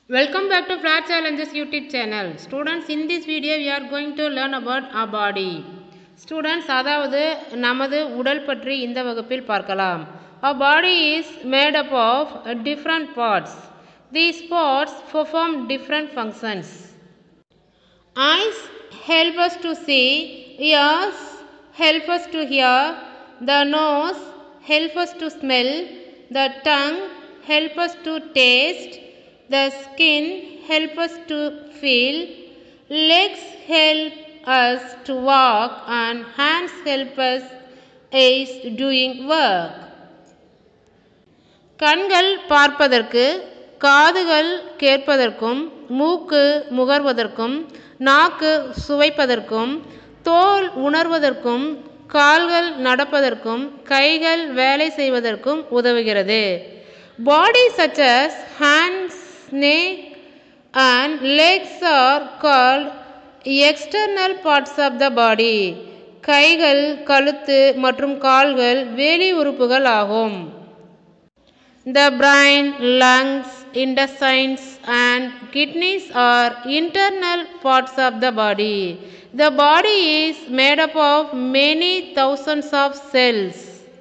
Welcome back to Flat Challenges YouTube channel. Students, in this video we are going to learn about our body. Students, அதாவது நமது உடல் பற்றி இந்த வகுப்பில் பார்க்கலாம். Our body is made up of different parts. These parts perform different functions. Eyes help us to see, ears help us to hear, the nose help us to smell, the tongue help us to taste, the skin help us to feel, legs help us to walk and hands help us is doing work. கண்கள் பார்ப்பதற்கு காதுகள் கேட்பதற்கும் மூக்கு முகர்வதற்கும் நாக்கு சுவைப்பதற்கும் தோல் உணர்வதற்கும் கால்கள் நடப்பதற்கும் கைகள் வேலை செய்வதற்கும் உதவுகிறது body such as hands neck and legs are called external parts of the body கைகள் கழுத்து மற்றும் கால்கள் வெளி உறுப்புகள் ஆகும் The brain, lungs, intestines and kidneys are internal parts of the body. The body is made up of many thousands of cells.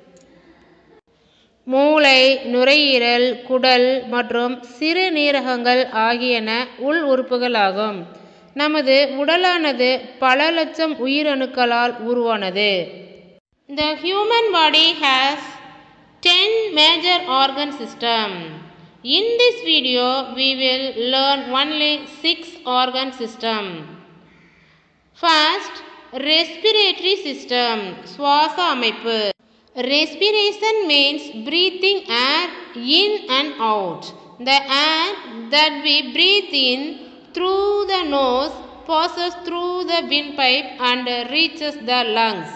மூளை நுரையீரல் குடல் மற்றும் சிறுநீரகங்கள் ஆகியன உள் உறுப்புகளாகும் நமது உடலானது பல லட்சம் உயிரணுக்களால் உருவானது The human body has 10 major organ system. In this video, we will learn only 6 organ system. First, respiratory system, சுவாச அமைப்பு. Respiration means breathing air in and out. The air that we breathe in through the nose passes through the windpipe and reaches the lungs.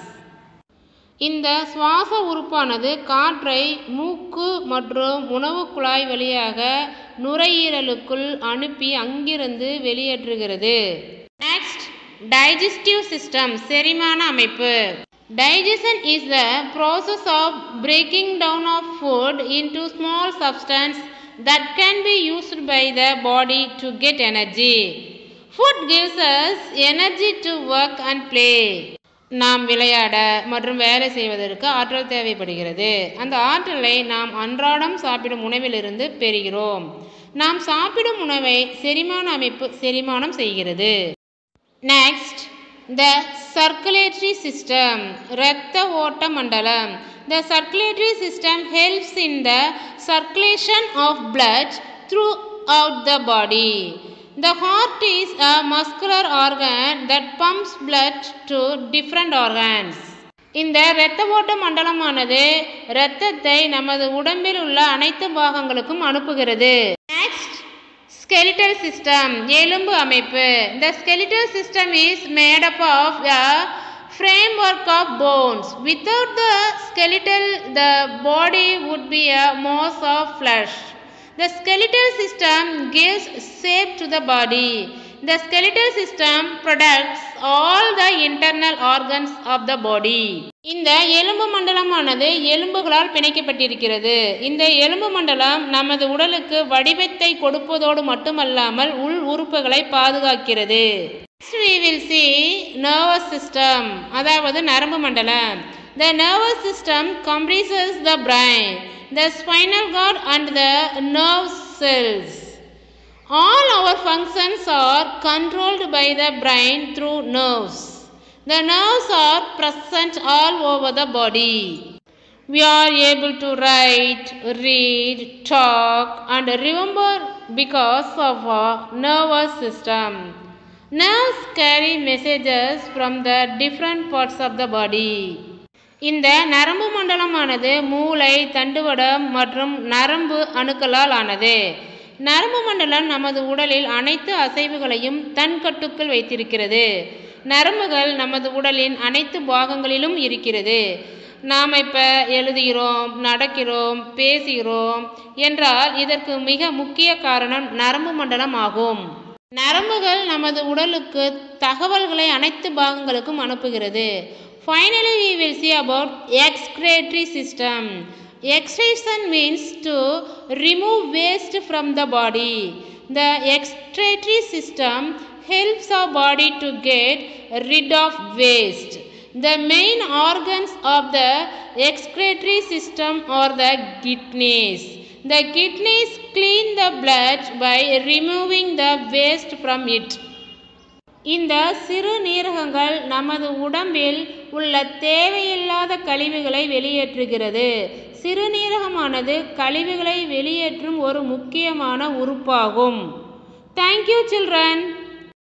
இந்த சுவாச உறுப்பானது காற்றை மூக்கு மற்றும் உணவு குழாய் வழியாக நுரையீரலுக்குள் அனுப்பி அங்கிருந்து வெளியேற்றுகிறது நெக்ஸ்ட் டைஜஸ்டிவ் சிஸ்டம் செரிமான அமைப்பு digestion is the process of breaking down of food into small substance that can be used by the body to get energy food gives us energy to work and play நாம் விளையாட மற்றும் வேலை செய்வதற்கு ஆற்றல் தேவைப்படுகிறது அந்த ஆற்றலை நாம் அன்றாடம் சாப்பிடும் உணவிலிருந்து பெறுகிறோம் நாம் சாப்பிடும் உணவை செரிமான அமைப்பு செரிமானம் செய்கிறது நெக்ஸ்ட் த சர்க்குலேட்டரி சிஸ்டம் இரத்த ஓட்ட மண்டலம் the circulatory system helps in the circulation of blood throughout the body The heart is a muscular organ that pumps blood to different organs. இந்த இரத்த ஓட்ட மண்டலமானது இரத்தத்தை நமது உடம்பில் உள்ள அனைத்து பாகங்களுக்கும் அனுப்புகிறது நெக்ஸ்ட் skeletal system எலும்பு அமைப்பு the skeletal system is made up of a framework of bones without the skeletal the body would be a mass of flesh The skeletal system gives shape to the body. The skeletal system protects all the internal organs of the body. இந்த எலும்பு மண்டலமானது எலும்புகளால் பிணைக்கப்பட்டிருக்கிறது இந்த எலும்பு மண்டலம் நமது உடலுக்கு வடிவத்தை கொடுப்பதோடு மட்டுமல்லாமல் உள் உறுப்புகளை பாதுகாக்கிறது Next we will see nervous system அதாவது நரம்பு மண்டலம் The nervous system comprises the brain the spinal cord and the nerve cells. All our functions are controlled by the brain through nerves. The nerves are present all over the body. We are able to write, read, talk and remember because of our nervous system. Nerves carry messages from the different parts of the body. இந்த நரம்பு மண்டலமானது மூளை தண்டுவடம் மற்றும் நரம்பு அணுக்களால் ஆனது நரம்பு மண்டலம் நமது உடலில் அனைத்து அசைவுகளையும் தன் கட்டுக்குள் வைத்திருக்கிறது நரம்புகள் நமது உடலின் அனைத்து பாகங்களிலும் இருக்கிறது நாம் இப்போ எழுதுகிறோம் நடக்கிறோம் பேசுகிறோம் என்றால் இதற்கு மிக முக்கிய காரணம் நரம்பு மண்டலம் ஆகும் நரம்புகள் நமது உடலுக்கு தகவல்களை அனைத்து பாகங்களுக்கும் அனுப்புகிறது Finally, we will see about excretory system. Excretion means to remove waste from the body. The excretory system helps our body to get rid of waste. The main organs of the excretory system are the kidneys. The kidneys clean the blood by removing the waste from it. இந்த சிறுநீரகங்கள் நமது உடம்பில் உள்ள தேவையில்லாத கழிவுகளை வெளியேற்றுகிறது சிறுநீரகமானது கழிவுகளை வெளியேற்றும் ஒரு முக்கியமான உறுப்பாகும் தேங்க்யூ சில்ட்ரன்